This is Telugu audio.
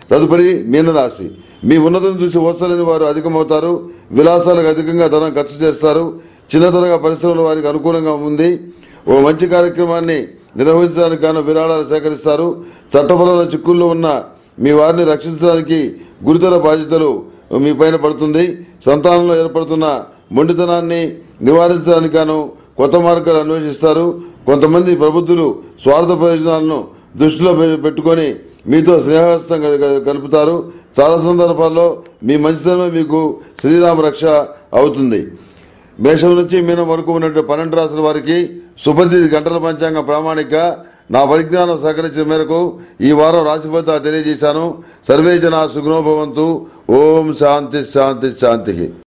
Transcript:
తదుపరి మీనరాశి మీ ఉన్నతం చూసి ఓర్చలేని వారు అధికమవుతారు విలాసాలకు అధికంగా ధనం ఖర్చు చేస్తారు చిన్నతరగా పరిశ్రమల వారికి అనుకూలంగా ఉంది ఓ మంచి కార్యక్రమాన్ని నిర్వహించడానికి గాను విరాళాలు సేకరిస్తారు చట్టపరమైన చిక్కుల్లో ఉన్న మీ వారిని రక్షించడానికి గురుతర బాధ్యతలు మీ పైన పడుతుంది సంతానంలో ఏర్పడుతున్న మొండితనాన్ని నివారించడానికి గాను కొత్త మార్గాలు అన్వేషిస్తారు కొంతమంది ప్రబుద్ధులు స్వార్థ ప్రయోజనాలను దృష్టిలో పె- పెట్టుకొని మీతో స్నేహస్తం కల- కల- కలుపుతారు చాలా సందర్భాల్లో మీ మంచితనమే మీకు శ్రీరామ రక్ష అవుతుంది మేషం నుంచి మీనం వరకు ఉన్నటువంటి పన్నెండు రాసుల వారికి సుపరిచితి గంటల పంచాంగ ప్రామాణిక నా పరిజ్ఞానం సహకరించిన మేరకు ఈ వారం రాశి ఫలితాలు తెలియజేశాను సర్వే జన సుగ్నోభవంతు ఓం శాంతి శాంతి శాంతి